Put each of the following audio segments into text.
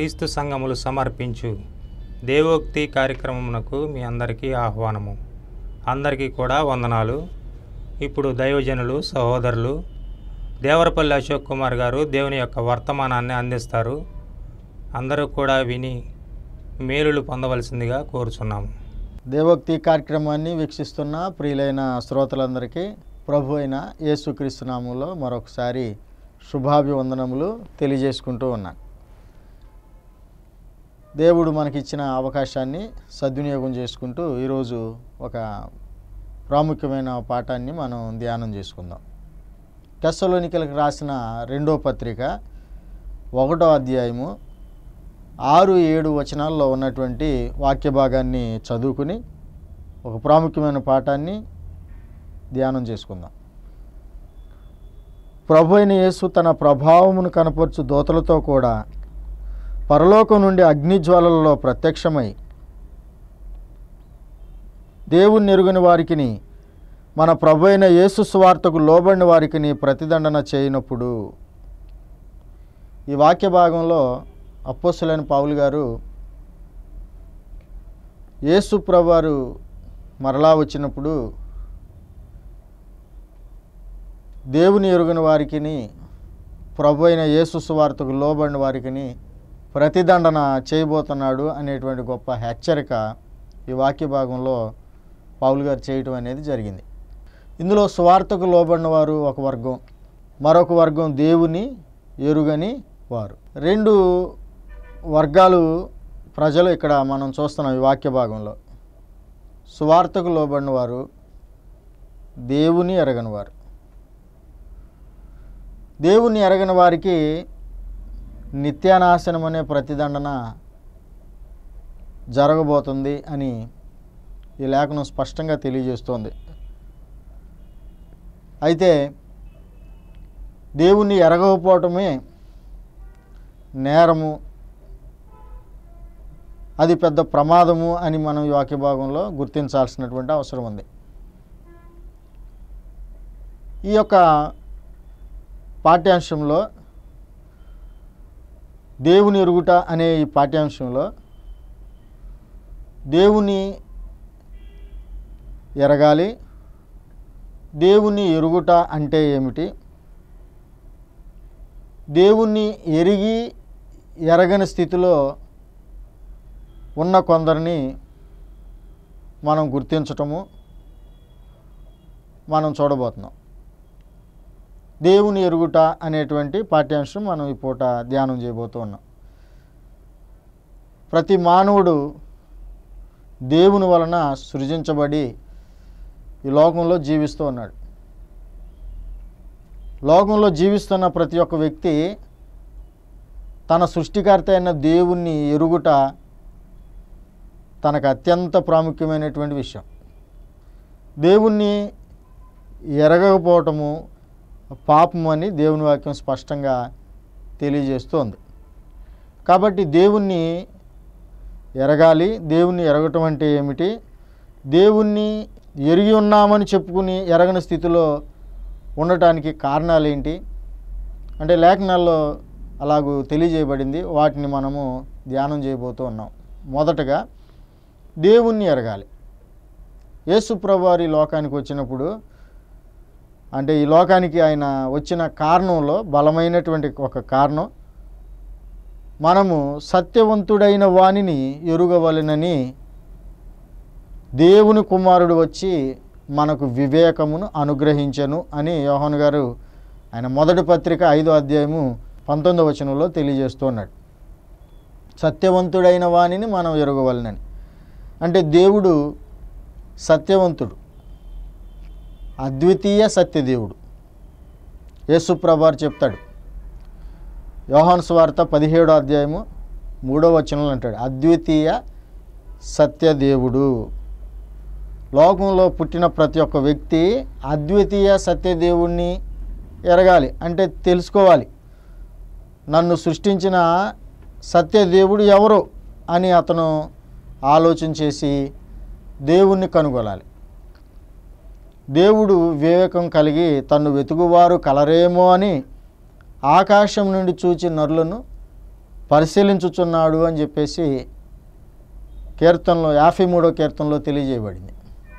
క్రీస్తు సంఘములు సమర్పించు దేవోక్తి కార్యక్రమమునకు మీ అందరికీ ఆహ్వానము అందరికీ కూడా వందనాలు ఇప్పుడు దైవజనులు సహోదరులు దేవరపల్లి అశోక్ కుమార్ గారు దేవుని యొక్క వర్తమానాన్ని అందిస్తారు అందరూ కూడా విని మేలులు పొందవలసిందిగా కోరుచున్నాము దేవోక్తి కార్యక్రమాన్ని వీక్షిస్తున్న ప్రియులైన శ్రోతలందరికీ ప్రభు అయిన యేసుక్రీస్తు నామంలో మరొకసారి శుభాభివందనములు తెలియజేసుకుంటూ ఉన్నాను దేవుడు మనకిచ్చిన అవకాశాన్ని సద్వినియోగం చేసుకుంటూ ఈరోజు ఒక ప్రాముఖ్యమైన పాఠాన్ని మనం ధ్యానం చేసుకుందాం టెస్సలోనికలకు రాసిన రెండో పత్రిక ఒకటో అధ్యాయము ఆరు ఏడు వచనాల్లో ఉన్నటువంటి వాక్య భాగాన్ని చదువుకుని ఒక ప్రాముఖ్యమైన పాఠాన్ని ధ్యానం చేసుకుందాం ప్రభు అయిన యేసు తన ప్రభావమును కనపరచు దోతలతో కూడా పరలోకం నుండి అగ్నిజ్వాలలలో ప్రత్యక్షమై దేవుణ్ణి ఎరుగని వారికిని మన ప్రభు అయిన యేసు స్వార్థకు లోబడిన వారికిని ప్రతిదండన చేయనప్పుడు ఈ వాక్య భాగంలో అప్పొస్సులైన పావులు గారు యేసు ప్రభువారు మరలా వచ్చినప్పుడు దేవుని ఎరుగని వారికిని ప్రభు అయిన యేసు సువార్తకు లోబడిన వారికిని ప్రతిదండన చేయబోతున్నాడు అనేటువంటి గొప్ప హెచ్చరిక ఈ వాక్య భాగంలో పౌలు గారు చేయటం అనేది జరిగింది ఇందులో సువార్తకు లోబడిన వారు ఒక వర్గం మరొక వర్గం దేవుని ఎరుగని వారు రెండు వర్గాలు ప్రజలు ఇక్కడ మనం చూస్తున్నాం ఈ వాక్య భాగంలో సువార్తకు లోబడిన వారు దేవుని ఎరగని వారు దేవుని ఎరగని వారికి నిత్యానాశనం అనే ప్రతిదండన జరగబోతుంది అని ఈ లేఖనం స్పష్టంగా తెలియజేస్తోంది అయితే దేవుణ్ణి ఎరగకపోవటమే నేరము అది పెద్ద ప్రమాదము అని మనం ఈ వాక్య భాగంలో గుర్తించాల్సినటువంటి అవసరం ఉంది ఈ యొక్క పాఠ్యాంశంలో దేవుని ఎరుగుట అనే ఈ పాఠ్యాంశంలో దేవుని ఎరగాలి దేవుని ఎరుగుట అంటే ఏమిటి దేవుణ్ణి ఎరిగి ఎరగని స్థితిలో ఉన్న కొందరిని మనం గుర్తించటము మనం చూడబోతున్నాం దేవుని ఎరుగుట అనేటువంటి పాఠ్యాంశం మనం ఈ పూట ధ్యానం చేయబోతూ ఉన్నాం ప్రతి మానవుడు దేవుని వలన సృజించబడి ఈ లోకంలో జీవిస్తూ ఉన్నాడు లోకంలో జీవిస్తున్న ప్రతి ఒక్క వ్యక్తి తన సృష్టికర్త అయిన దేవుణ్ణి ఎరుగుట తనకు అత్యంత ప్రాముఖ్యమైనటువంటి విషయం దేవుణ్ణి ఎరగకపోవటము పాపం అని దేవుని వాక్యం స్పష్టంగా తెలియజేస్తోంది కాబట్టి దేవుణ్ణి ఎరగాలి దేవుణ్ణి ఎరగటం అంటే ఏమిటి దేవుణ్ణి ఎరిగి ఉన్నామని చెప్పుకుని ఎరగని స్థితిలో ఉండటానికి కారణాలు ఏంటి అంటే లేఖనాల్లో అలాగూ తెలియజేయబడింది వాటిని మనము ధ్యానం చేయబోతూ ఉన్నాం మొదటగా దేవుణ్ణి ఎరగాలి యేసు ప్రభువారి లోకానికి వచ్చినప్పుడు అంటే ఈ లోకానికి ఆయన వచ్చిన కారణంలో బలమైనటువంటి ఒక కారణం మనము సత్యవంతుడైన వానిని ఎరుగవలెనని దేవుని కుమారుడు వచ్చి మనకు వివేకమును అనుగ్రహించను అని యోహన్ గారు ఆయన మొదటి పత్రిక ఐదో అధ్యాయము పంతొమ్మిదో వచనంలో తెలియజేస్తున్నాడు సత్యవంతుడైన వానిని మనం ఎరుగవలనని అంటే దేవుడు సత్యవంతుడు అద్వితీయ సత్యదేవుడు యేసుప్రభారు చెప్తాడు యోహాను స్వార్త పదిహేడో అధ్యాయము మూడో వచనంలో అంటాడు అద్వితీయ సత్యదేవుడు లోకంలో పుట్టిన ప్రతి ఒక్క వ్యక్తి అద్వితీయ సత్యదేవుణ్ణి ఎరగాలి అంటే తెలుసుకోవాలి నన్ను సృష్టించిన సత్యదేవుడు ఎవరు అని అతను ఆలోచన చేసి దేవుణ్ణి కనుగొనాలి దేవుడు వివేకం కలిగి తన్ను వెతుకువారు కలరేమో అని ఆకాశం నుండి చూచి నరులను పరిశీలించుచున్నాడు అని చెప్పేసి కీర్తనలో యాభై మూడో కీర్తనలో తెలియజేయబడింది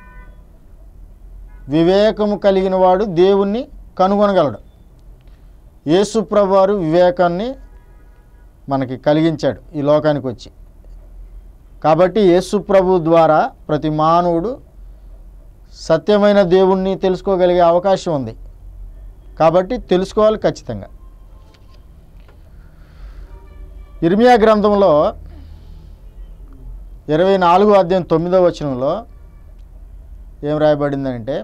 వివేకము కలిగిన వాడు దేవుణ్ణి కనుగొనగలడు యేసుప్రభు వారు వివేకాన్ని మనకి కలిగించాడు ఈ లోకానికి వచ్చి కాబట్టి యేసుప్రభు ద్వారా ప్రతి మానవుడు సత్యమైన దేవుణ్ణి తెలుసుకోగలిగే అవకాశం ఉంది కాబట్టి తెలుసుకోవాలి ఖచ్చితంగా ఇర్మియా గ్రంథంలో ఇరవై నాలుగో అధ్యాయం తొమ్మిదో వచనంలో ఏం రాయబడిందంటే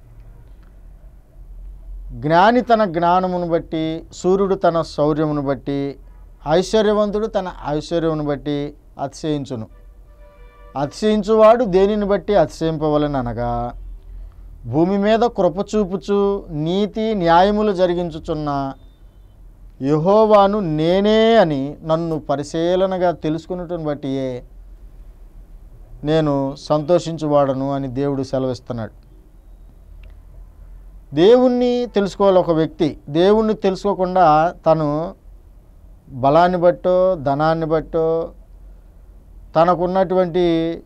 జ్ఞాని తన జ్ఞానమును బట్టి సూర్యుడు తన శౌర్యమును బట్టి ఐశ్వర్యవంతుడు తన ఐశ్వర్యమును బట్టి అతిశయించును అతిశయించువాడు దేనిని బట్టి అతిశయింపవలని అనగా భూమి మీద కృప చూపుచు నీతి న్యాయములు జరిగించుచున్న యహోవాను నేనే అని నన్ను పరిశీలనగా తెలుసుకున్నట్టుని బట్టియే నేను సంతోషించువాడను అని దేవుడు సెలవిస్తున్నాడు దేవుణ్ణి తెలుసుకోవాలి ఒక వ్యక్తి దేవుణ్ణి తెలుసుకోకుండా తను బలాన్ని బట్టో ధనాన్ని బట్టో తనకున్నటువంటి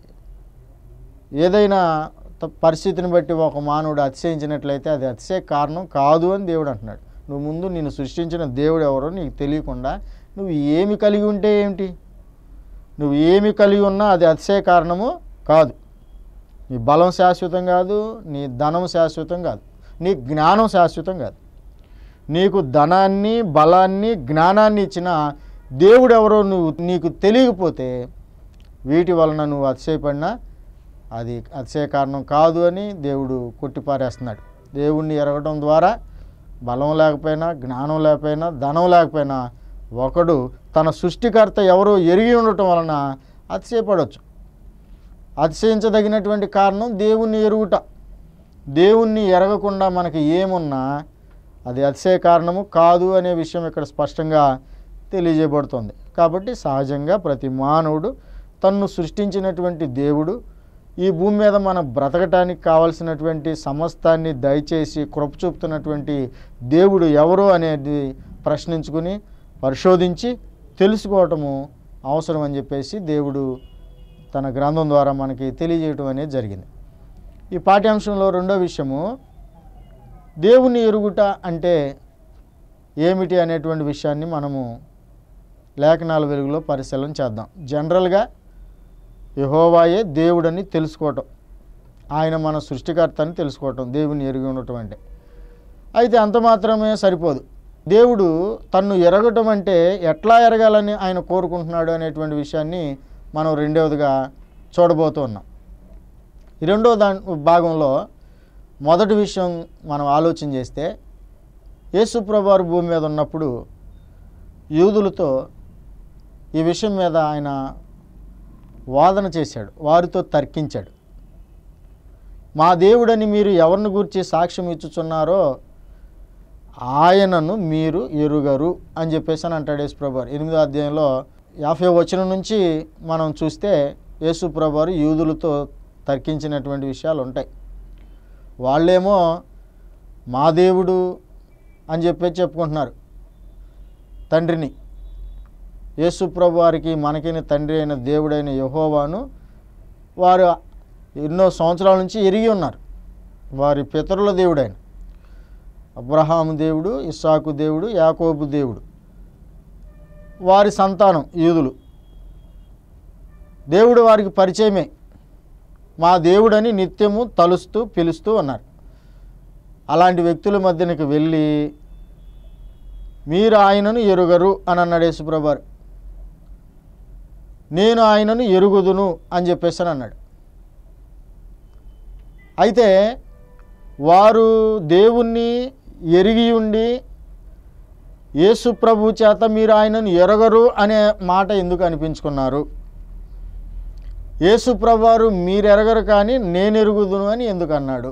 ఏదైనా త- పరిస్థితిని బట్టి ఒక మానవుడు అతిశయించినట్లయితే అది అతిశయ కారణం కాదు అని దేవుడు అంటున్నాడు నువ్వు ముందు నిన్ను సృష్టించిన దేవుడు ఎవరో నీకు తెలియకుండా నువ్వు ఏమి కలిగి ఉంటే ఏమిటి నువ్వు ఏమి కలిగి ఉన్నా అది అతిశయ కారణము కాదు నీ బలం శాశ్వతం కాదు నీ ధనం శాశ్వతం కాదు నీ జ్ఞానం శాశ్వతం కాదు నీకు ధనాన్ని బలాన్ని జ్ఞానాన్ని ఇచ్చిన దేవుడు ఎవరో నువ్వు నీకు తెలియకపోతే వీటి వలన నువ్వు అతిశయపడినా అది అతిశయ కారణం కాదు అని దేవుడు కొట్టిపారేస్తున్నాడు దేవుణ్ణి ఎరగడం ద్వారా బలం లేకపోయినా జ్ఞానం లేకపోయినా ధనం లేకపోయినా ఒకడు తన సృష్టికర్త ఎవరో ఎరిగి ఉండటం వలన అతిశయపడవచ్చు అతిశయించదగినటువంటి కారణం దేవుణ్ణి ఎరుగుట దేవుణ్ణి ఎరగకుండా మనకి ఏమున్నా అది అతిశయ కారణము కాదు అనే విషయం ఇక్కడ స్పష్టంగా తెలియజేయబడుతుంది కాబట్టి సహజంగా ప్రతి మానవుడు తన్ను సృష్టించినటువంటి దేవుడు ఈ భూమి మీద మనం బ్రతకటానికి కావలసినటువంటి సమస్తాన్ని దయచేసి కృప చూపుతున్నటువంటి దేవుడు ఎవరు అనేది ప్రశ్నించుకుని పరిశోధించి తెలుసుకోవటము అవసరం అని చెప్పేసి దేవుడు తన గ్రంథం ద్వారా మనకి తెలియజేయటం అనేది జరిగింది ఈ పాఠ్యాంశంలో రెండో విషయము దేవుని ఎరుగుట అంటే ఏమిటి అనేటువంటి విషయాన్ని మనము లేఖనాల వెలుగులో పరిశీలన చేద్దాం జనరల్గా యహోవాయే దేవుడని తెలుసుకోవటం ఆయన మన సృష్టికర్త అని తెలుసుకోవటం దేవుని ఎరిగి ఉండటం అంటే అయితే అంత మాత్రమే సరిపోదు దేవుడు తన్ను ఎరగటం అంటే ఎట్లా ఎరగాలని ఆయన కోరుకుంటున్నాడు అనేటువంటి విషయాన్ని మనం రెండవదిగా చూడబోతూ ఉన్నాం ఈ రెండో దా భాగంలో మొదటి విషయం మనం ఆలోచన చేస్తే యేసుప్రభువారు భూమి మీద ఉన్నప్పుడు యూదులతో ఈ విషయం మీద ఆయన వాదన చేశాడు వారితో తర్కించాడు మా దేవుడని మీరు ఎవరిని గురించి సాక్ష్యం ఇచ్చుచున్నారో ఆయనను మీరు ఎరుగరు అని చెప్పేసి అని అంటాడు యేసుప్రభువారు ఎనిమిదో అధ్యాయంలో యాభై వచనం నుంచి మనం చూస్తే యేసుప్రభువారు యూదులతో తర్కించినటువంటి విషయాలు ఉంటాయి వాళ్ళేమో మా దేవుడు అని చెప్పేసి చెప్పుకుంటున్నారు తండ్రిని యేసుప్రభు వారికి మనకిన తండ్రి అయిన దేవుడైన యహోవాను వారు ఎన్నో సంవత్సరాల నుంచి ఎరిగి ఉన్నారు వారి పితరుల దేవుడైన అబ్రహాము దేవుడు ఇస్సాకు దేవుడు యాకోబు దేవుడు వారి సంతానం యూదులు దేవుడు వారికి పరిచయమే మా దేవుడని నిత్యము తలుస్తూ పిలుస్తూ ఉన్నారు అలాంటి వ్యక్తుల మధ్యనకి వెళ్ళి మీరు ఆయనను ఎరుగరు అని అన్నాడు యేసుప్రభారు నేను ఆయనను ఎరుగుదును అని చెప్పేసి అని అన్నాడు అయితే వారు దేవుణ్ణి ఎరిగి ఉండి యేసు ప్రభు చేత మీరు ఆయనను ఎరగరు అనే మాట ఎందుకు అనిపించుకున్నారు యేసు ప్రభువారు మీరు ఎరగరు కానీ నేను ఎరుగుదును అని ఎందుకు అన్నాడు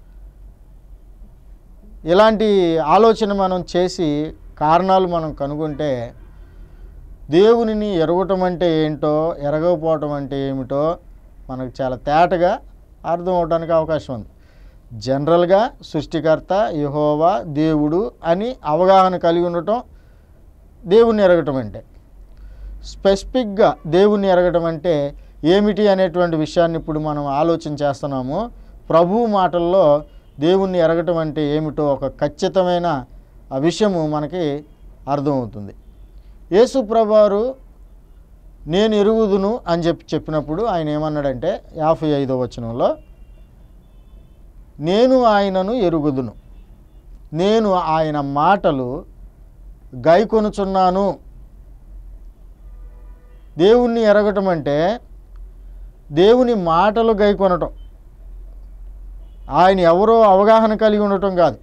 ఇలాంటి ఆలోచన మనం చేసి కారణాలు మనం కనుగొంటే దేవునిని ఎరగటం అంటే ఏంటో ఎరగకపోవటం అంటే ఏమిటో మనకు చాలా తేటగా అర్థం అవడానికి అవకాశం ఉంది జనరల్గా సృష్టికర్త యహోవా దేవుడు అని అవగాహన కలిగి ఉండటం దేవుణ్ణి ఎరగటం అంటే స్పెసిఫిక్గా దేవుణ్ణి ఎరగటం అంటే ఏమిటి అనేటువంటి విషయాన్ని ఇప్పుడు మనం ఆలోచన చేస్తున్నాము ప్రభు మాటల్లో దేవుణ్ణి ఎరగటం అంటే ఏమిటో ఒక ఖచ్చితమైన ఆ విషయము మనకి అర్థమవుతుంది యేసు ప్రభువారు నేను ఎరుగుదును అని చెప్పి చెప్పినప్పుడు ఆయన ఏమన్నాడంటే యాభై ఐదో వచనంలో నేను ఆయనను ఎరుగుదును నేను ఆయన మాటలు గైకొనుచున్నాను దేవుణ్ణి ఎరగటం అంటే దేవుని మాటలు గైకొనటం ఆయన ఎవరో అవగాహన కలిగి ఉండటం కాదు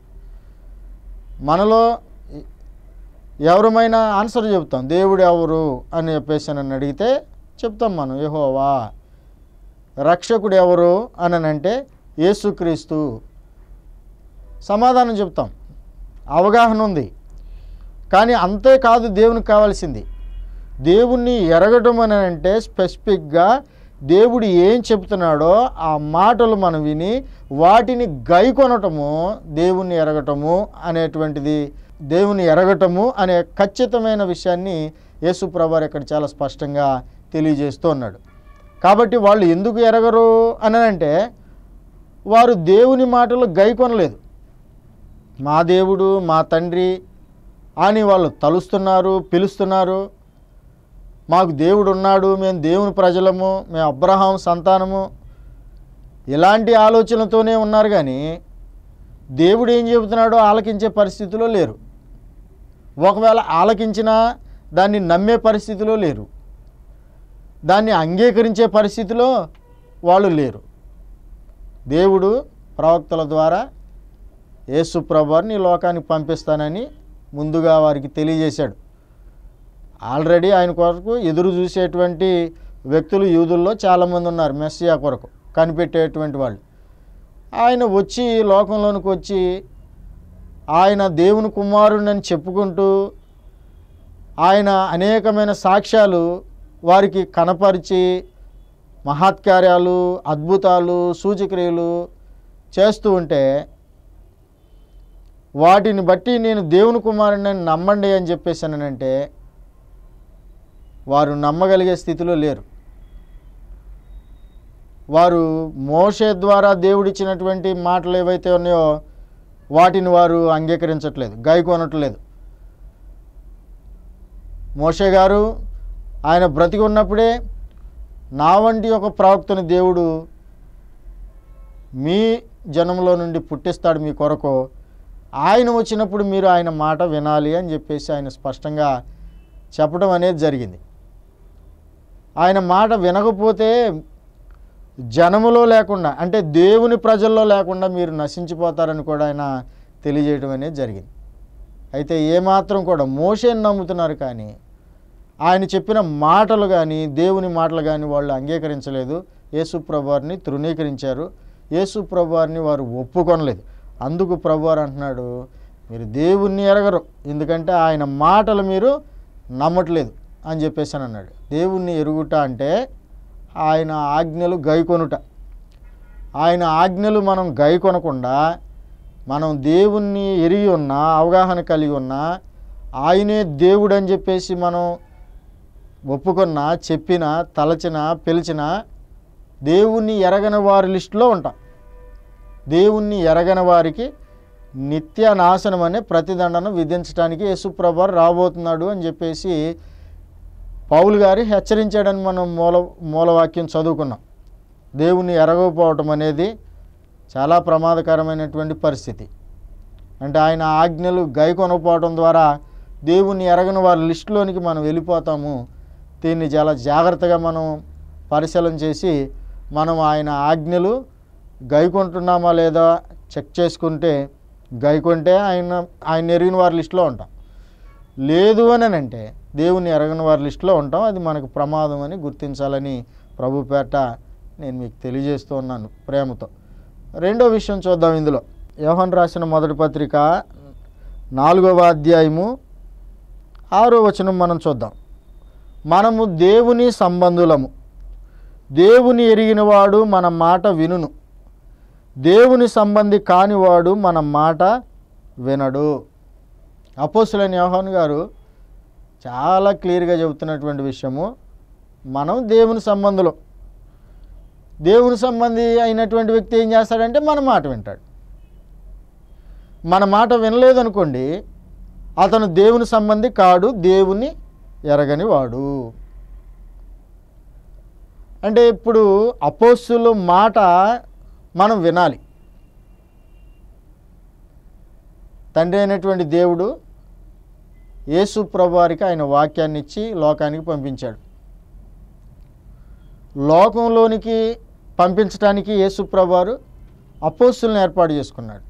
మనలో ఎవరమైనా ఆన్సర్ చెప్తాం దేవుడు ఎవరు అని చెప్పేసి నన్ను అడిగితే చెప్తాం మనం యెహోవా రక్షకుడు ఎవరు అని అంటే యేసుక్రీస్తు సమాధానం చెప్తాం అవగాహన ఉంది కానీ అంతే కాదు దేవునికి కావాల్సింది దేవుణ్ణి ఎరగటం అని అంటే స్పెసిఫిక్గా దేవుడు ఏం చెప్తున్నాడో ఆ మాటలు మనం విని వాటిని గైకొనటము దేవుణ్ణి ఎరగటము అనేటువంటిది దేవుని ఎరగటము అనే ఖచ్చితమైన విషయాన్ని యేసుప్రభారు ఇక్కడ చాలా స్పష్టంగా తెలియజేస్తూ ఉన్నాడు కాబట్టి వాళ్ళు ఎందుకు ఎరగరు అని అంటే వారు దేవుని మాటలు గైకొనలేదు మా దేవుడు మా తండ్రి అని వాళ్ళు తలుస్తున్నారు పిలుస్తున్నారు మాకు దేవుడు ఉన్నాడు మేము దేవుని ప్రజలము మేము అబ్రహాం సంతానము ఇలాంటి ఆలోచనలతోనే ఉన్నారు కానీ దేవుడు ఏం చెబుతున్నాడో ఆలకించే పరిస్థితిలో లేరు ఒకవేళ ఆలకించినా దాన్ని నమ్మే పరిస్థితిలో లేరు దాన్ని అంగీకరించే పరిస్థితిలో వాళ్ళు లేరు దేవుడు ప్రవక్తల ద్వారా యేసు ప్రభువారిని ఈ లోకానికి పంపిస్తానని ముందుగా వారికి తెలియజేశాడు ఆల్రెడీ ఆయన కొరకు ఎదురు చూసేటువంటి వ్యక్తులు యూదుల్లో చాలామంది ఉన్నారు మెస్సియా కొరకు కనిపెట్టేటువంటి వాళ్ళు ఆయన వచ్చి లోకంలోనికి వచ్చి ఆయన దేవుని కుమారుడని చెప్పుకుంటూ ఆయన అనేకమైన సాక్ష్యాలు వారికి కనపరిచి మహత్కార్యాలు అద్భుతాలు సూచక్రియలు చేస్తూ ఉంటే వాటిని బట్టి నేను దేవుని కుమారుడిని నమ్మండి అని చెప్పేసానంటే వారు నమ్మగలిగే స్థితిలో లేరు వారు మోషే ద్వారా దేవుడిచ్చినటువంటి మాటలు ఏవైతే ఉన్నాయో వాటిని వారు అంగీకరించట్లేదు గాయకొనట్లేదు మోషే గారు ఆయన బ్రతికి ఉన్నప్పుడే నా వంటి ఒక ప్రవక్తని దేవుడు మీ జనంలో నుండి పుట్టిస్తాడు మీ కొరకు ఆయన వచ్చినప్పుడు మీరు ఆయన మాట వినాలి అని చెప్పేసి ఆయన స్పష్టంగా చెప్పడం అనేది జరిగింది ఆయన మాట వినకపోతే జనములో లేకుండా అంటే దేవుని ప్రజల్లో లేకుండా మీరు నశించిపోతారని కూడా ఆయన తెలియజేయడం అనేది జరిగింది అయితే ఏమాత్రం కూడా మోషేని నమ్ముతున్నారు కానీ ఆయన చెప్పిన మాటలు కానీ దేవుని మాటలు కానీ వాళ్ళు అంగీకరించలేదు యేసు ప్రభువారిని తృణీకరించారు యేసు ప్రభువారిని వారు ఒప్పుకొనలేదు అందుకు ప్రభువారు అంటున్నాడు మీరు దేవుణ్ణి ఎరగరు ఎందుకంటే ఆయన మాటలు మీరు నమ్మట్లేదు అని చెప్పేసి అని అన్నాడు దేవుణ్ణి ఎరుగుట అంటే ఆయన ఆజ్ఞలు గైకొనుట ఆయన ఆజ్ఞలు మనం గైకొనకుండా మనం దేవుణ్ణి ఎరిగి ఉన్నా అవగాహన కలిగి ఉన్నా ఆయనే దేవుడు అని చెప్పేసి మనం ఒప్పుకున్నా చెప్పినా తలచినా పిలిచినా దేవుణ్ణి ఎరగని వారి లిస్టులో ఉంటాం దేవుణ్ణి ఎరగని వారికి నిత్య నాశనం అనే ప్రతిదండన విధించడానికి యేసుప్రభు రాబోతున్నాడు అని చెప్పేసి పౌలు గారి హెచ్చరించాడని మనం మూల మూలవాక్యం చదువుకున్నాం దేవుణ్ణి ఎరగకపోవటం అనేది చాలా ప్రమాదకరమైనటువంటి పరిస్థితి అంటే ఆయన ఆజ్ఞలు గైకొనకపోవడం ద్వారా దేవుణ్ణి ఎరగని వారి లిస్టులోనికి మనం వెళ్ళిపోతాము దీన్ని చాలా జాగ్రత్తగా మనం పరిశీలన చేసి మనం ఆయన ఆజ్ఞలు గైకొంటున్నామా లేదా చెక్ చేసుకుంటే గైకొంటే ఆయన ఆయన ఎరిగిన వారి లిస్టులో ఉంటాం లేదు అని అంటే దేవుని ఎరగని వారి లిస్టులో ఉంటాం అది మనకు ప్రమాదం అని గుర్తించాలని ప్రభు పేట నేను మీకు తెలియజేస్తూ ఉన్నాను ప్రేమతో రెండో విషయం చూద్దాం ఇందులో యోహన్ రాసిన మొదటి పత్రిక నాలుగవ అధ్యాయము ఆరో వచనం మనం చూద్దాం మనము దేవుని సంబంధులము దేవుని ఎరిగినవాడు మన మాట వినును దేవుని సంబంధి కానివాడు మన మాట వినడు అపోసులైన యోహాన్ గారు చాలా క్లియర్గా చెబుతున్నటువంటి విషయము మనం దేవుని సంబంధులు దేవుని సంబంధి అయినటువంటి వ్యక్తి ఏం చేస్తాడంటే మన మాట వింటాడు మన మాట వినలేదు అనుకోండి అతను దేవుని సంబంధి కాడు దేవుని ఎరగని వాడు అంటే ఇప్పుడు అపోస్తుల మాట మనం వినాలి తండ్రి అయినటువంటి దేవుడు యేసు ప్రభువారికి ఆయన వాక్యాన్ని ఇచ్చి లోకానికి పంపించాడు లోకంలోనికి పంపించడానికి యేసు ప్రభువారు అపోస్తులను ఏర్పాటు చేసుకున్నాడు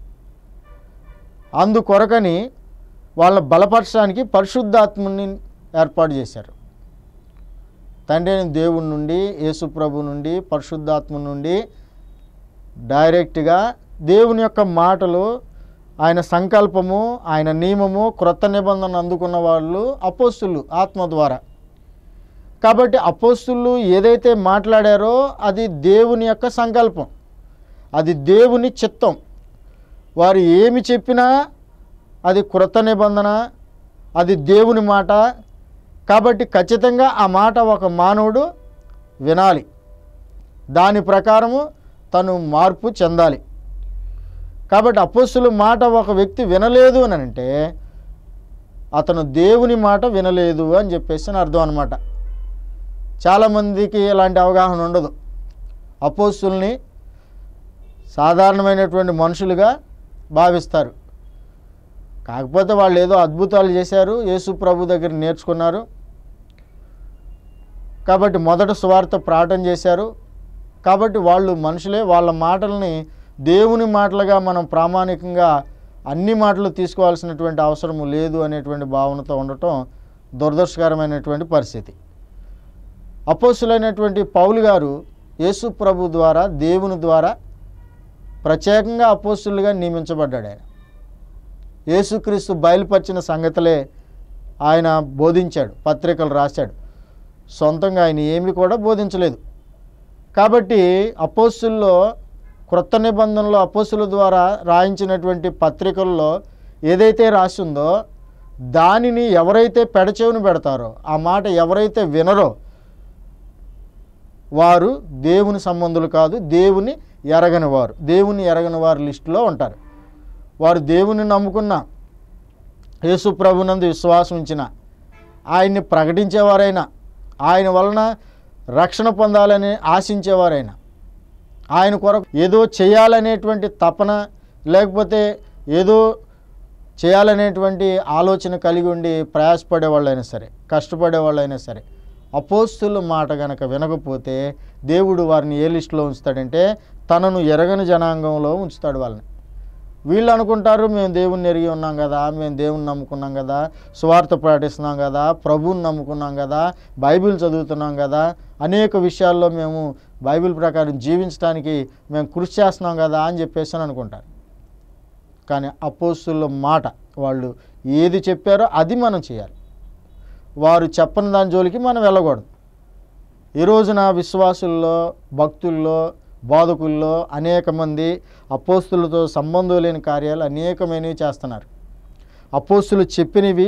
అందుకొరకని వాళ్ళ బలపరచడానికి పరిశుద్ధాత్ముని ఏర్పాటు చేశారు తండ్రి అయిన దేవుడి నుండి యేసు ప్రభు నుండి పరిశుద్ధాత్మ నుండి డైరెక్ట్గా దేవుని యొక్క మాటలు ఆయన సంకల్పము ఆయన నియమము క్రొత్త నిబంధన అందుకున్న వాళ్ళు అపోస్తులు ఆత్మ ద్వారా కాబట్టి అపోస్తులు ఏదైతే మాట్లాడారో అది దేవుని యొక్క సంకల్పం అది దేవుని చిత్తం వారు ఏమి చెప్పినా అది క్రొత్త నిబంధన అది దేవుని మాట కాబట్టి ఖచ్చితంగా ఆ మాట ఒక మానవుడు వినాలి దాని ప్రకారము తను మార్పు చెందాలి కాబట్టి అపోస్తుల మాట ఒక వ్యక్తి వినలేదు అని అంటే అతను దేవుని మాట వినలేదు అని చెప్పేసి అని అర్థం అనమాట చాలామందికి ఇలాంటి అవగాహన ఉండదు అపోస్తుల్ని సాధారణమైనటువంటి మనుషులుగా భావిస్తారు కాకపోతే వాళ్ళు ఏదో అద్భుతాలు చేశారు యేసు ప్రభు దగ్గర నేర్చుకున్నారు కాబట్టి మొదట స్వార్థ ప్రార్థన చేశారు కాబట్టి వాళ్ళు మనుషులే వాళ్ళ మాటల్ని దేవుని మాటలుగా మనం ప్రామాణికంగా అన్ని మాటలు తీసుకోవాల్సినటువంటి అవసరము లేదు అనేటువంటి భావనతో ఉండటం దురదృష్టకరమైనటువంటి పరిస్థితి అపోసులైనటువంటి పౌలు గారు యేసు ప్రభు ద్వారా దేవుని ద్వారా ప్రత్యేకంగా అపోస్తులుగా నియమించబడ్డాడు ఆయన యేసుక్రీస్తు బయలుపరిచిన సంగతులే ఆయన బోధించాడు పత్రికలు రాశాడు సొంతంగా ఆయన ఏమి కూడా బోధించలేదు కాబట్టి అపోస్తుల్లో క్రొత్త నిబంధనలో అపోస్తుల ద్వారా రాయించినటువంటి పత్రికల్లో ఏదైతే రాసిందో దానిని ఎవరైతే పెడచెవిని పెడతారో ఆ మాట ఎవరైతే వినరో వారు దేవుని సంబంధులు కాదు దేవుని ఎరగని వారు దేవుని ఎరగని వారి లిస్టులో ఉంటారు వారు దేవుని నమ్ముకున్న యేసు ప్రభునందు విశ్వాసం ఉంచిన ఆయన్ని ప్రకటించేవారైనా ఆయన వలన రక్షణ పొందాలని ఆశించేవారైనా ఆయన కొరకు ఏదో చేయాలనేటువంటి తపన లేకపోతే ఏదో చేయాలనేటువంటి ఆలోచన కలిగి ఉండి ప్రయాసపడే వాళ్ళైనా సరే కష్టపడే వాళ్ళైనా సరే అపోస్తుల మాట గనక వినకపోతే దేవుడు వారిని ఏ లిస్టులో ఉంచుతాడంటే తనను ఎరగని జనాంగంలో ఉంచుతాడు వాళ్ళని వీళ్ళు అనుకుంటారు మేము దేవుణ్ణి ఎరిగి ఉన్నాం కదా మేము దేవుని నమ్ముకున్నాం కదా స్వార్థ ప్రకటిస్తున్నాం కదా ప్రభువుని నమ్ముకున్నాం కదా బైబిల్ చదువుతున్నాం కదా అనేక విషయాల్లో మేము బైబిల్ ప్రకారం జీవించడానికి మేము కృషి చేస్తున్నాం కదా అని చెప్పేసి అని అనుకుంటారు కానీ అపోస్తుల మాట వాళ్ళు ఏది చెప్పారో అది మనం చేయాలి వారు చెప్పని దాని జోలికి మనం వెళ్ళకూడదు ఈ రోజున విశ్వాసుల్లో భక్తుల్లో బోధకుల్లో అనేక మంది అపోస్తులతో సంబంధం లేని కార్యాలు అనేకమైనవి చేస్తున్నారు అపోస్తులు చెప్పినవి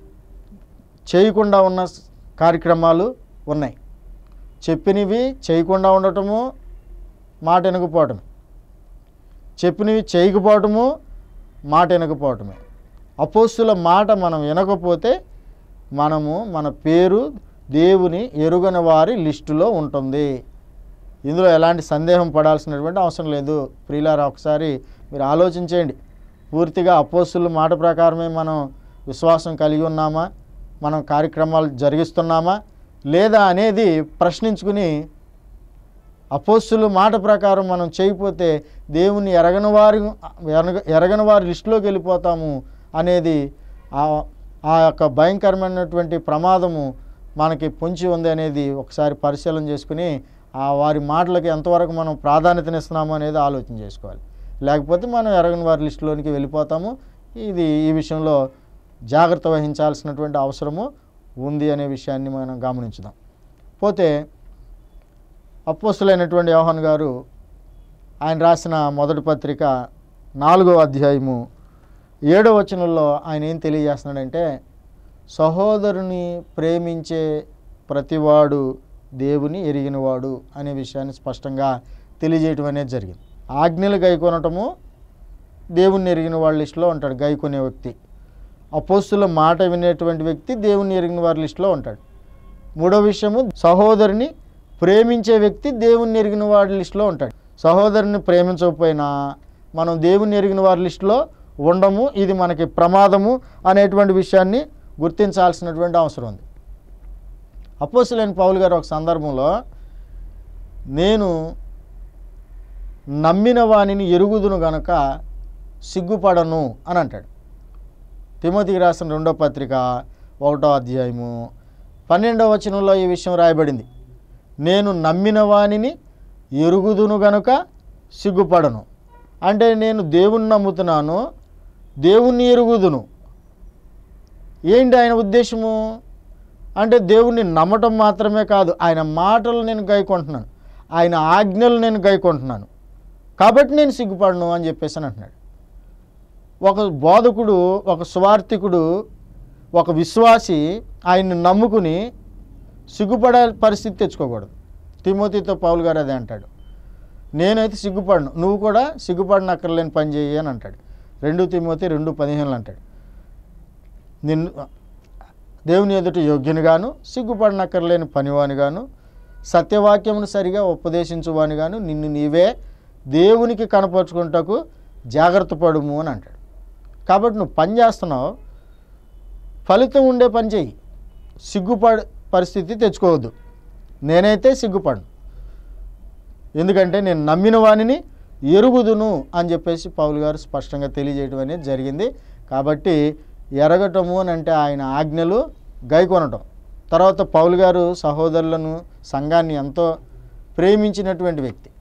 చేయకుండా ఉన్న స్- కార్యక్రమాలు ఉన్నాయి చెప్పినవి చేయకుండా ఉండటము మాట వినకపోవటమే చెప్పినవి చేయకపోవటము మాట వినకపోవటమే అపోస్తుల మాట మనం వినకపోతే మనము మన పేరు దేవుని ఎరుగని వారి లిస్టులో ఉంటుంది ఇందులో ఎలాంటి సందేహం పడాల్సినటువంటి అవసరం లేదు ప్రియులారా ఒకసారి మీరు ఆలోచించేయండి పూర్తిగా అపోస్తుల మాట ప్రకారమే మనం విశ్వాసం కలిగి ఉన్నామా మనం కార్యక్రమాలు జరిగిస్తున్నామా లేదా అనేది ప్రశ్నించుకుని అపోస్తుల మాట ప్రకారం మనం చేయకపోతే దేవుని ఎరగని వారి ఎరగ- ఎరగని వారి లిస్టులోకి వెళ్ళిపోతాము అనేది ఆ ఆ యొక్క భయంకరమైనటువంటి ప్రమాదము మనకి పొంచి ఉంది అనేది ఒకసారి పరిశీలన చేసుకుని ఆ వారి మాటలకి ఎంతవరకు మనం ప్రాధాన్యతనిస్తున్నాము అనేది ఆలోచన చేసుకోవాలి లేకపోతే మనం ఎరగని వారి లిస్టులోనికి వెళ్ళిపోతాము ఇది ఈ విషయంలో జాగ్రత్త వహించాల్సినటువంటి అవసరము ఉంది అనే విషయాన్ని మనం గమనించుదాం పోతే అపోస్తులైనటువంటి యోహన్ గారు ఆయన రాసిన మొదటి పత్రిక నాలుగో అధ్యాయము ఏడో వచనంలో ఆయన ఏం తెలియజేస్తున్నాడంటే సహోదరుని ప్రేమించే ప్రతివాడు దేవుని ఎరిగినవాడు అనే విషయాన్ని స్పష్టంగా తెలియజేయటం అనేది జరిగింది ఆజ్ఞలు గైకొనటము దేవుణ్ణి ఎరిగిన వాళ్ళ లిస్టులో ఉంటాడు గైకొనే వ్యక్తి అపోస్తుల మాట వినేటువంటి వ్యక్తి దేవుణ్ణి ఎరిగిన వారి లిస్టులో ఉంటాడు మూడో విషయము సహోదరుని ప్రేమించే వ్యక్తి దేవుణ్ణి ఎరిగిన వాడి లిస్టులో ఉంటాడు సహోదరుని ప్రేమించకపోయినా మనం దేవుణ్ణి ఎరిగిన వారి లిస్టులో ఉండము ఇది మనకి ప్రమాదము అనేటువంటి విషయాన్ని గుర్తించాల్సినటువంటి అవసరం ఉంది అపోసులైన పౌలు గారు ఒక సందర్భంలో నేను నమ్మిన వానిని ఎరుగుదును గనక సిగ్గుపడను అని అంటాడు తిమోతికి రాసిన రెండో పత్రిక ఒకటో అధ్యాయము పన్నెండవ వచనంలో ఈ విషయం రాయబడింది నేను నమ్మిన వానిని ఎరుగుదును గనుక సిగ్గుపడను అంటే నేను దేవుణ్ణి నమ్ముతున్నాను దేవుణ్ణి ఎరుగుదును ఏంటి ఆయన ఉద్దేశము అంటే దేవుణ్ణి నమ్మటం మాత్రమే కాదు ఆయన మాటలు నేను గైకొంటున్నాను ఆయన ఆజ్ఞలు నేను గైకొంటున్నాను కాబట్టి నేను సిగ్గుపడను అని చెప్పేసి అని అంటున్నాడు ఒక బోధకుడు ఒక స్వార్థికుడు ఒక విశ్వాసి ఆయన్ని నమ్ముకుని సిగ్గుపడే పరిస్థితి తెచ్చుకోకూడదు తిమోతితో పౌలు గారు అదే అంటాడు నేనైతే సిగ్గుపడను నువ్వు కూడా సిగ్గుపడనక్కర్లేని పని చేయి అని అంటాడు రెండు తిమోతి రెండు పదిహేనులు అంటాడు నిన్ను దేవుని ఎదుట యోగ్యునిగాను సిగ్గుపడనక్కర్లేని పనివానిగాను సత్యవాక్యమును సరిగా ఉపదేశించువానిగాను నిన్ను నీవే దేవునికి కనపరుచుకుంటకు జాగ్రత్త పడుము అని అంటాడు కాబట్టి నువ్వు పని చేస్తున్నావు ఫలితం ఉండే పని చేయి సిగ్గుపడ పరిస్థితి తెచ్చుకోవద్దు నేనైతే సిగ్గుపడను ఎందుకంటే నేను నమ్మిన వానిని ఎరుగుదును అని చెప్పేసి పౌలు గారు స్పష్టంగా తెలియజేయడం అనేది జరిగింది కాబట్టి ఎరగటము అని అంటే ఆయన ఆజ్ఞలు గైకొనటం తర్వాత పౌలు గారు సహోదరులను సంఘాన్ని ఎంతో ప్రేమించినటువంటి వ్యక్తి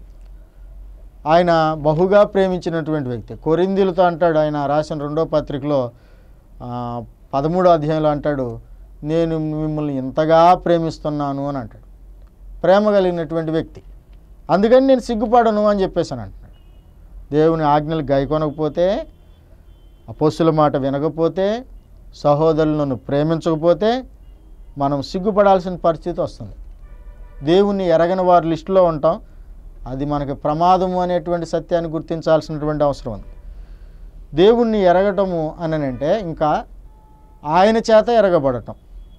ఆయన బహుగా ప్రేమించినటువంటి వ్యక్తి కొరిందీలతో అంటాడు ఆయన రాసిన రెండో పత్రికలో ఆ, పదమూడో అధ్యాయంలో అంటాడు నేను మిమ్మల్ని ఇంతగా ప్రేమిస్తున్నాను అని అంటాడు ప్రేమ కలిగినటువంటి వ్యక్తి అందుకని నేను సిగ్గుపడను అని చెప్పేసాను అంటున్నాడు దేవుని ఆజ్ఞలు గైకొనకపోతే అపోస్తుల మాట వినకపోతే సహోదరులను ప్రేమించకపోతే మనం సిగ్గుపడాల్సిన పరిస్థితి వస్తుంది దేవుణ్ణి ఎరగని వారి లిస్టులో ఉంటాం అది మనకి ప్రమాదము అనేటువంటి సత్యాన్ని గుర్తించాల్సినటువంటి అవసరం ఉంది దేవుణ్ణి ఎరగటము అననంటే ఇంకా ఆయన చేత ఎరగబడటం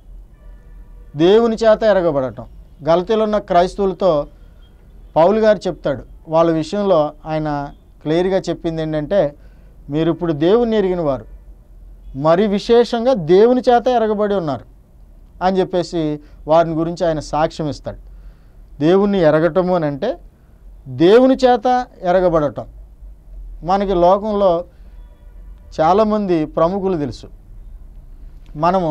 దేవుని చేత ఎరగబడటం గలతీలో ఉన్న క్రైస్తవులతో పౌలు గారు చెప్తాడు వాళ్ళ విషయంలో ఆయన క్లియర్గా చెప్పింది ఏంటంటే మీరు ఇప్పుడు దేవుణ్ణి ఎరిగిన వారు మరి విశేషంగా దేవుని చేత ఎరగబడి ఉన్నారు అని చెప్పేసి వారిని గురించి ఆయన సాక్ష్యం ఇస్తాడు దేవుణ్ణి ఎరగటము అని అంటే దేవుని చేత ఎరగబడటం మనకి లోకంలో చాలామంది ప్రముఖులు తెలుసు మనము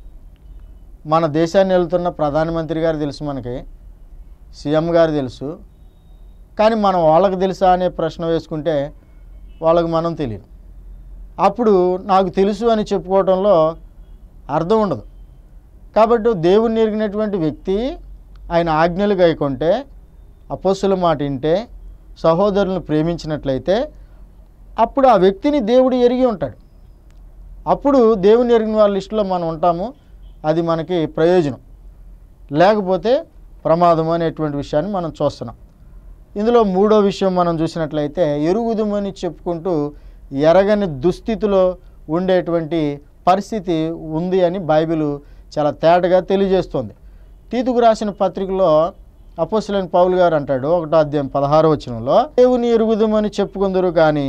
మన దేశాన్ని వెళ్తున్న ప్రధానమంత్రి గారు తెలుసు మనకి సీఎం గారు తెలుసు కానీ మనం వాళ్ళకి తెలుసా అనే ప్రశ్న వేసుకుంటే వాళ్ళకి మనం తెలియదు అప్పుడు నాకు తెలుసు అని చెప్పుకోవడంలో అర్థం ఉండదు కాబట్టి దేవుణ్ణి ఎరిగినటువంటి వ్యక్తి ఆయన ఆజ్ఞలు గైకొంటే అపోస్తుల మాట వింటే సహోదరులను ప్రేమించినట్లయితే అప్పుడు ఆ వ్యక్తిని దేవుడు ఎరిగి ఉంటాడు అప్పుడు దేవుని ఎరిగిన వాళ్ళ లిస్టులో మనం ఉంటాము అది మనకి ప్రయోజనం లేకపోతే ప్రమాదం అనేటువంటి విషయాన్ని మనం చూస్తున్నాం ఇందులో మూడో విషయం మనం చూసినట్లయితే ఎరుగుదమని చెప్పుకుంటూ ఎరగని దుస్థితిలో ఉండేటువంటి పరిస్థితి ఉంది అని బైబిల్ చాలా తేటగా తెలియజేస్తుంది తీతుకు రాసిన పత్రికలో అపోసలైన పౌలు గారు అంటాడు ఒకటో అధ్యాయం పదహారు వచనంలో దేవుని ఎరుగుదమని చెప్పుకుందరు కానీ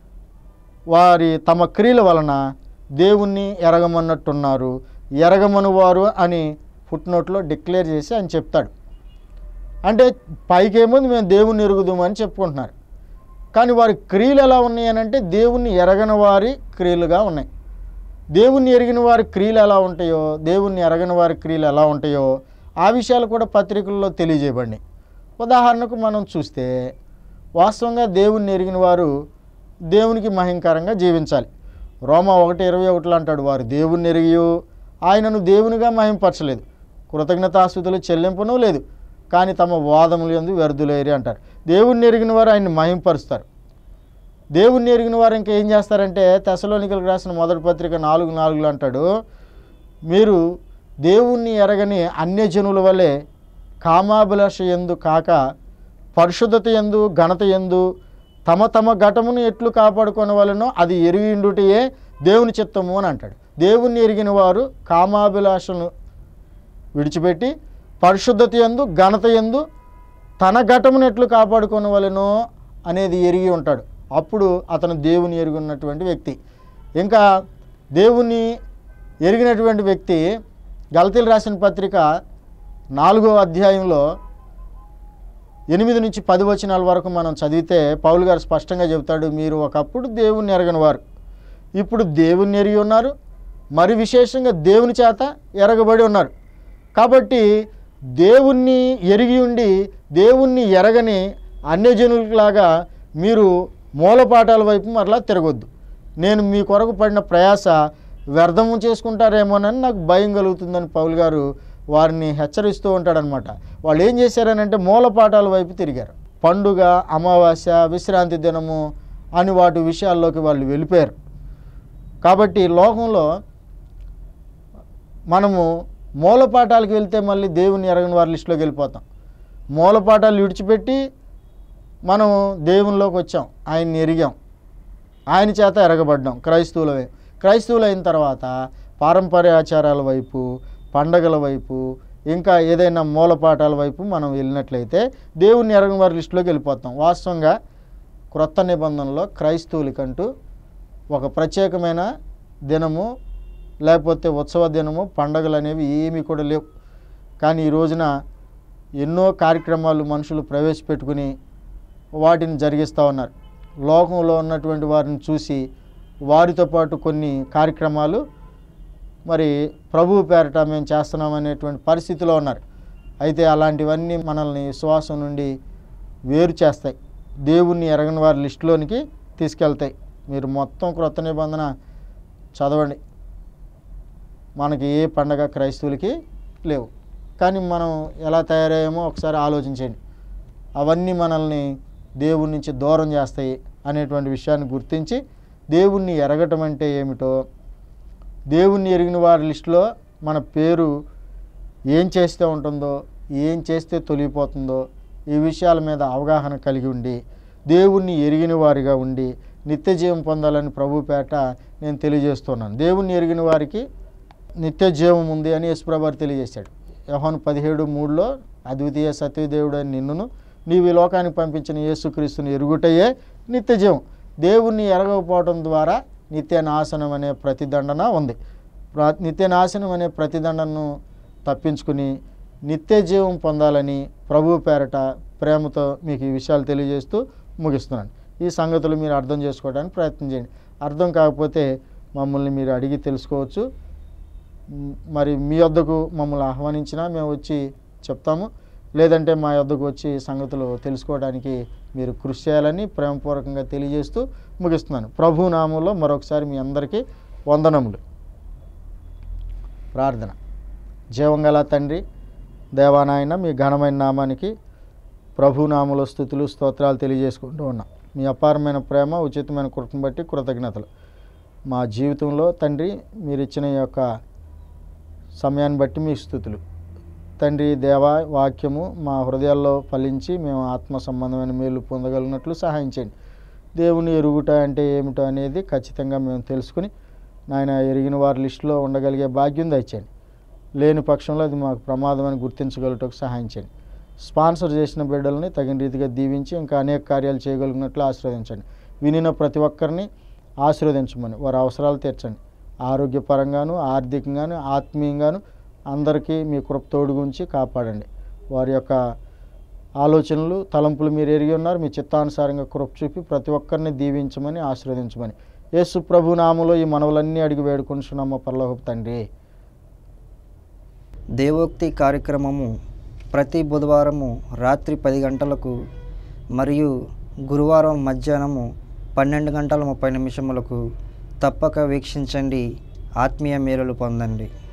వారి తమ క్రియల వలన దేవుణ్ణి ఎరగమన్నట్టున్నారు ఎరగమను వారు అని ఫుట్నోట్లో డిక్లేర్ చేసి ఆయన చెప్తాడు అంటే పైకేమో మేము దేవుణ్ణి ఎరుగుదాము అని చెప్పుకుంటున్నారు కానీ వారి క్రియలు ఎలా ఉన్నాయి అని అంటే దేవుణ్ణి ఎరగని వారి క్రియలుగా ఉన్నాయి దేవుణ్ణి ఎరిగిన వారి క్రియలు ఎలా ఉంటాయో దేవుణ్ణి ఎరగని వారి క్రియలు ఎలా ఉంటాయో ఆ విషయాలు కూడా పత్రికల్లో తెలియజేయబడినాయి ఉదాహరణకు మనం చూస్తే వాస్తవంగా దేవుణ్ణి ఎరిగిన వారు దేవునికి మహింకరంగా జీవించాలి రోమా ఒకటి ఇరవై ఒకటిలో అంటాడు వారు దేవుణ్ణి ఎరిగియు ఆయనను దేవునిగా మహింపరచలేదు కృతజ్ఞతాస్థుతులు చెల్లింపును లేదు కానీ తమ వాదములు ఎందు వ్యర్థులేరి అంటారు దేవుణ్ణి ఎరిగిన వారు ఆయన్ని మహింపరుస్తారు దేవుణ్ణి ఎరిగిన వారు ఇంకా ఏం చేస్తారంటే తెసలోనికలకు రాసిన మొదటి పత్రిక నాలుగు నాలుగులో అంటాడు మీరు దేవుణ్ణి ఎరగని అన్యజనుల వలె కామాభిలాష ఎందు కాక పరిశుద్ధత ఎందు ఘనత ఎందు తమ తమ ఘటమును ఎట్లు కాపాడుకునే వలనో అది ఎరిగిండుటయే దేవుని చిత్తము అని అంటాడు దేవుణ్ణి ఎరిగిన వారు కామాభిలాషను విడిచిపెట్టి పరిశుద్ధత ఎందు ఘనత ఎందు తన ఘటమును ఎట్లు కాపాడుకునే వలనో అనేది ఎరిగి ఉంటాడు అప్పుడు అతను దేవుని ఎరిగి ఉన్నటువంటి వ్యక్తి ఇంకా దేవుని ఎరిగినటువంటి వ్యక్తి గలతీలు రాసిన పత్రిక నాలుగో అధ్యాయంలో ఎనిమిది నుంచి పది వచనాల వరకు మనం చదివితే పౌలు గారు స్పష్టంగా చెబుతాడు మీరు ఒకప్పుడు దేవుణ్ణి ఎరగని వారు ఇప్పుడు దేవుణ్ణి ఎరిగి ఉన్నారు మరి విశేషంగా దేవుని చేత ఎరగబడి ఉన్నారు కాబట్టి దేవుణ్ణి ఎరిగి ఉండి దేవుణ్ణి ఎరగని అన్యజనులలాగా మీరు మూలపాఠాల వైపు మరలా తిరగొద్దు నేను మీ కొరకు పడిన ప్రయాస వ్యర్థము చేసుకుంటారేమోనని నాకు భయం కలుగుతుందని పౌలు గారు వారిని హెచ్చరిస్తూ ఉంటాడనమాట వాళ్ళు ఏం చేశారనంటే మూలపాఠాల వైపు తిరిగారు పండుగ అమావాస్య విశ్రాంతి దినము అని వాటి విషయాల్లోకి వాళ్ళు వెళ్ళిపోయారు కాబట్టి లోకంలో మనము మూలపాఠాలకు వెళ్తే మళ్ళీ దేవుని ఎరగని వారి లిస్టులోకి వెళ్ళిపోతాం మూలపాఠాలు విడిచిపెట్టి మనం దేవునిలోకి వచ్చాం ఆయన్ని ఎరిగాం ఆయన చేత ఎరగబడ్డాం క్రైస్తవులవే క్రైస్తవులు అయిన తర్వాత పారంపర్య ఆచారాల వైపు పండగల వైపు ఇంకా ఏదైనా మూలపాఠాల వైపు మనం వెళ్ళినట్లయితే దేవుని ఎరగని వారి లిస్టులోకి వెళ్ళిపోతాం వాస్తవంగా క్రొత్త నిబంధనలో క్రైస్తవులకంటూ ఒక ప్రత్యేకమైన దినము లేకపోతే ఉత్సవ దినము పండగలు అనేవి ఏమీ కూడా లేవు కానీ ఈ రోజున ఎన్నో కార్యక్రమాలు మనుషులు ప్రవేశపెట్టుకుని వాటిని జరిగిస్తూ ఉన్నారు లోకంలో ఉన్నటువంటి వారిని చూసి వారితో పాటు కొన్ని కార్యక్రమాలు మరి ప్రభువు పేరట మేము చేస్తున్నాం అనేటువంటి పరిస్థితిలో ఉన్నారు అయితే అలాంటివన్నీ మనల్ని విశ్వాసం నుండి వేరు చేస్తాయి దేవుణ్ణి ఎరగని వారి లిస్టులోనికి తీసుకెళ్తాయి మీరు మొత్తం క్రొత్త నిబంధన చదవండి మనకి ఏ పండగ క్రైస్తవులకి లేవు కానీ మనం ఎలా తయారయ్యామో ఒకసారి ఆలోచించండి అవన్నీ మనల్ని దేవుడి నుంచి దూరం చేస్తాయి అనేటువంటి విషయాన్ని గుర్తించి దేవుణ్ణి ఎరగటం అంటే ఏమిటో దేవుణ్ణి ఎరిగిన వారి లిస్టులో మన పేరు ఏం చేస్తే ఉంటుందో ఏం చేస్తే తొలిగిపోతుందో ఈ విషయాల మీద అవగాహన కలిగి ఉండి దేవుణ్ణి ఎరిగిన వారిగా ఉండి నిత్య జీవం పొందాలని ప్రభు పేట నేను తెలియజేస్తున్నాను దేవుణ్ణి ఎరిగిన వారికి నిత్య జీవం ఉంది అని యేసుప్రభారు తెలియజేశాడు యోహాను పదిహేడు మూడులో అద్వితీయ సత్యదేవుడు అని నిన్నును నీవు ఈ లోకానికి పంపించిన యేసుక్రీస్తుని ఎరుగుటయే నిత్య జీవం దేవుణ్ణి ఎరగకపోవడం ద్వారా నిత్య నాశనం అనే ప్రతిదండన ఉంది ప్ర- నిత్య నాశనం అనే ప్రతిదండనను తప్పించుకుని నిత్య జీవం పొందాలని ప్రభు పేరట ప్రేమతో మీకు ఈ విషయాలు తెలియజేస్తూ ముగిస్తున్నాను ఈ సంగతులు మీరు అర్థం చేసుకోవడానికి ప్రయత్నం చేయండి అర్థం కాకపోతే మమ్మల్ని మీరు అడిగి తెలుసుకోవచ్చు మ్, మరి మీ వద్దకు మమ్మల్ని ఆహ్వానించినా మేము వచ్చి చెప్తాము లేదంటే మా వద్దకు వచ్చి సంగతులు తెలుసుకోవడానికి మీరు కృషి చేయాలని ప్రేమపూర్వకంగా తెలియజేస్తూ ముగిస్తున్నాను ప్రభు నామంలో మరొకసారి మీ అందరికీ వందనములు ప్రార్థన జీవంగల తండ్రి దేవానాయన మీ ఘనమైన నామానికి ప్రభు నామలో స్థుతులు స్తోత్రాలు తెలియజేసుకుంటూ ఉన్నాం మీ అపారమైన ప్రేమ ఉచితమైన కృపను బట్టి కృతజ్ఞతలు మా జీవితంలో తండ్రి మీరు ఇచ్చిన ఈ యొక్క సమయాన్ని బట్టి మీ స్థుతులు తండ్రి దేవా వాక్యము మా హృదయాల్లో ఫలించి మేము ఆత్మ సంబంధమైన మేలు పొందగలిగినట్లు సహాయం చేయండి దేవుని ఎరుగుట అంటే ఏమిటో అనేది ఖచ్చితంగా మేము తెలుసుకుని నాయన ఎరిగిన వారి లిస్టులో ఉండగలిగే భాగ్యం దయచేయండి లేని పక్షంలో అది మాకు ప్రమాదం అని గుర్తించగలుగుటకు సహాయం చేయండి స్పాన్సర్ చేసిన బిడ్డల్ని తగిన రీతిగా దీవించి ఇంకా అనేక కార్యాలు చేయగలిగినట్లు ఆశీర్వదించండి వినిన ప్రతి ఒక్కరిని ఆశీర్వదించమని వారి అవసరాలు తీర్చండి ఆరోగ్యపరంగాను ఆర్థికంగాను ఆత్మీయంగాను అందరికీ మీ కృప తోడుగుంచి కాపాడండి వారి యొక్క ఆలోచనలు తలంపులు మీరు ఎరిగి ఉన్నారు మీ చిత్తానుసారంగా కృప చూపి ప్రతి ఒక్కరిని దీవించమని ఆశీర్వదించమని యేసు ప్రభు నామలో ఈ మనవులన్నీ అడిగి వేడుకొనిచున్నాము పరలోకపు తండ్రి దేవోక్తి కార్యక్రమము ప్రతి బుధవారము రాత్రి పది గంటలకు మరియు గురువారం మధ్యాహ్నము పన్నెండు గంటల ముప్పై నిమిషములకు తప్పక వీక్షించండి ఆత్మీయ మేలులు పొందండి